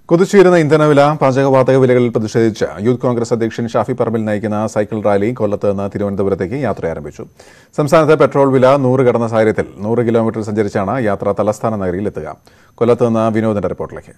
കുതിച്ചുയരുന്ന ഇന്ധനവില പാചകവാതക വിലകളിൽ പ്രതിഷേധിച്ച് യൂത്ത് കോൺഗ്രസ് അധ്യക്ഷൻ ഷാഫി പറമ്പിൽ നയിക്കുന്ന സൈക്കിൾ റാലി കൊല്ലത്ത് നിന്ന് തിരുവനന്തപുരത്തേക്ക് യാത്ര ആരംഭിച്ചു സംസ്ഥാനത്ത് പെട്രോൾ വില നൂറ് കടന്ന സാഹചര്യത്തിൽ നൂറ് കിലോമീറ്റർ സഞ്ചരിച്ചാണ് യാത്ര തലസ്ഥാന നഗരിയിൽ എത്തുക കൊല്ലത്ത് നിന്ന് വിനോദിന്റെ റിപ്പോർട്ടിലേക്ക്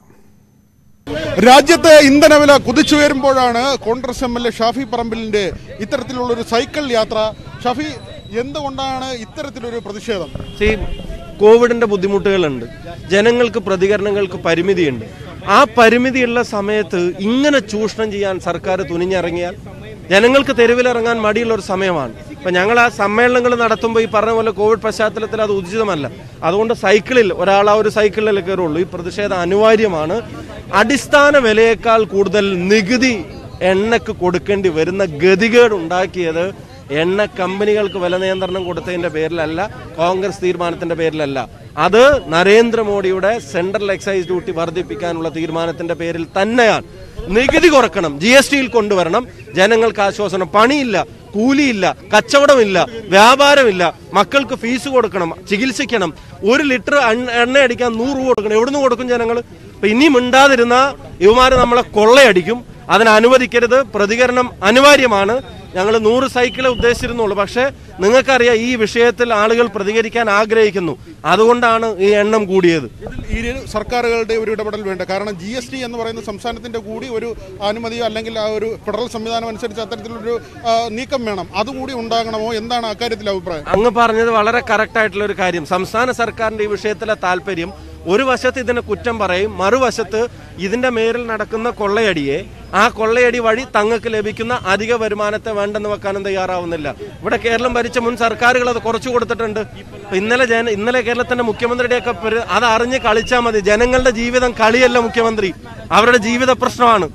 രാജ്യത്ത് ഇന്ധനവില കുതിച്ചുയരുമ്പോഴാണ് Congress M L A Shafi പറമ്പിലിന്റെ ഇത്തരത്തിലുള്ളൊരു സൈക്കിൾ യാത്ര ഷാഫി എന്തുകൊണ്ടാണ് ഇത്തരത്തിലൊരു പ്രതിഷേധം സി കോവിഡിന്റെ ബുദ്ധിമുട്ടുകളുണ്ട് ജനങ്ങൾക്ക് പ്രതികരണങ്ങൾക്ക് പരിമിതിയുണ്ട് ആ പരിമിതിയുള്ള സമയത്ത് ഇങ്ങനെ ചൂഷണം ചെയ്യാൻ സർക്കാർ തുനിഞ്ഞിറങ്ങിയാൽ ജനങ്ങൾക്ക് തെരുവിലിറങ്ങാൻ മടിയുള്ള ഒരു സമയമാണ് ഇപ്പം ഞങ്ങൾ ആ സമ്മേളനങ്ങൾ നടത്തുമ്പോൾ ഈ പറഞ്ഞ പോലെ കോവിഡ് പശ്ചാത്തലത്തിൽ അത് ഉചിതമല്ല അതുകൊണ്ട് സൈക്കിളിൽ ഒരാൾ ആ ഒരു സൈക്കിളിൽ കയറുള്ളൂ ഈ പ്രതിഷേധം അനിവാര്യമാണ് അടിസ്ഥാന വിലയേക്കാൾ കൂടുതൽ നികുതി എണ്ണക്ക് കൊടുക്കേണ്ടി വരുന്ന ഗതികേട് ഉണ്ടാക്കിയത് എണ്ണ കമ്പനികൾക്ക് വില നിയന്ത്രണം കൊടുത്തതിന്റെ പേരിലല്ല കോൺഗ്രസ് തീരുമാനത്തിന്റെ പേരിലല്ല അത് നരേന്ദ്രമോദിയുടെ സെൻട്രൽ എക്സൈസ് ഡ്യൂട്ടി വർദ്ധിപ്പിക്കാനുള്ള തീരുമാനത്തിന്റെ പേരിൽ തന്നെയാണ് നികുതി കുറക്കണം ജി എസ് ടിയിൽ കൊണ്ടുവരണം ജനങ്ങൾക്ക് ആശ്വാസനം പണിയില്ല കൂലിയില്ല കച്ചവടമില്ല വ്യാപാരമില്ല മക്കൾക്ക് ഫീസ് കൊടുക്കണം ചികിത്സിക്കണം ഒരു ലിറ്റർ അൺ- എണ്ണ അടിക്കാൻ നൂറ് രൂപ കൊടുക്കണം എവിടുന്ന് കൊടുക്കും ജനങ്ങൾ അപ്പൊ ഇനി മിണ്ടാതിരുന്ന ഇവമാര് നമ്മളെ കൊള്ളയടിക്കും അതിന് അനുവദിക്കരുത് പ്രതികരണം അനിവാര്യമാണ് ഞങ്ങൾ നൂറ് സൈക്കിളെ ഉദ്ദേശിച്ചിരുന്നുള്ളൂ പക്ഷേ നിങ്ങൾക്കറിയാം ഈ വിഷയത്തിൽ ആളുകൾ പ്രതികരിക്കാൻ ആഗ്രഹിക്കുന്നു അതുകൊണ്ടാണ് ഈ എണ്ണം കൂടിയത് ഈ ഇരു സർക്കാരുകളുടെ ഒരു ഇടപെടൽ വേണ്ട കാരണം ജി എസ് ടി എന്ന് പറയുന്ന സംസ്ഥാനത്തിന്റെ കൂടി ഒരു അനുമതിയോ അല്ലെങ്കിൽ ആ ഒരു ഫെഡറൽ സംവിധാനം അനുസരിച്ച് അത്തരത്തിലൊരു ആ, നീക്കം വേണം അതുകൂടി ഉണ്ടാകണമോ എന്താണ് അക്കാര്യത്തിൽ അഭിപ്രായം അങ്ങ് പറഞ്ഞത് വളരെ കറക്റ്റ് ആയിട്ടുള്ള ഒരു കാര്യം സംസ്ഥാന സർക്കാരിന്റെ ഈ വിഷയത്തിലെ താല്പര്യം ഒരു വശത്ത് ഇതിനെ കുറ്റം പറയും മറുവശത്ത് ഇതിന്റെ മേലിൽ നടക്കുന്ന കൊള്ളയടിയെ ആ കൊള്ളയടി വഴി തങ്ങൾക്ക് ലഭിക്കുന്ന അധിക വരുമാനത്തെ വേണ്ടെന്ന് വെക്കാനും തയ്യാറാവുന്നില്ല ഇവിടെ കേരളം ഭരിച്ച മുൻ സർക്കാരുകൾ അത് കുറച്ചു കൊടുത്തിട്ടുണ്ട് ഇപ്പൊ ഇന്നലെ ജന ഇന്നലെ കേരളത്തിന്റെ മുഖ്യമന്ത്രിയുടെയൊക്കെ പേര് അത് അറിഞ്ഞ് കളിച്ചാൽ മതി ജനങ്ങളുടെ ജീവിതം കളിയല്ല മുഖ്യമന്ത്രി അവരുടെ ജീവിത പ്രശ്നമാണ്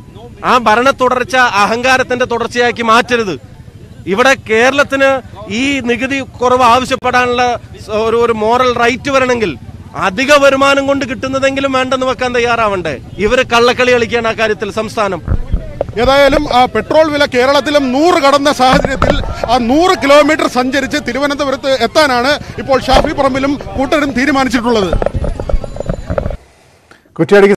ആ ഭരണ തുടർച്ച അഹങ്കാരത്തിന്റെ തുടർച്ചയാക്കി മാറ്റരുത് ഇവിടെ കേരളത്തിന് ഈ നികുതി കുറവ് ആവശ്യപ്പെടാനുള്ള സ- ഒരു ഒരു മോറൽ റൈറ്റ് വരണമെങ്കിൽ അധിക വരുമാനം കൊണ്ട് കിട്ടുന്നതെങ്കിലും വേണ്ടെന്ന് വെക്കാൻ തയ്യാറാവണ്ടേ ഇവര് കള്ളക്കളി കളിക്കുകയാണ് ആ കാര്യത്തിൽ സംസ്ഥാനം ഏതായാലും ആ പെട്രോൾ വില കേരളത്തിലും നൂറ് കടന്ന സാഹചര്യത്തിൽ ആ നൂറ് കിലോമീറ്റർ സഞ്ചരിച്ച് തിരുവനന്തപുരത്ത് എത്താനാണ് ഇപ്പോൾ ഷാഫി പറമ്പിലും കൂട്ടരും തീരുമാനിച്ചിട്ടുള്ളത് കുറ്റ്യാടിക്ക്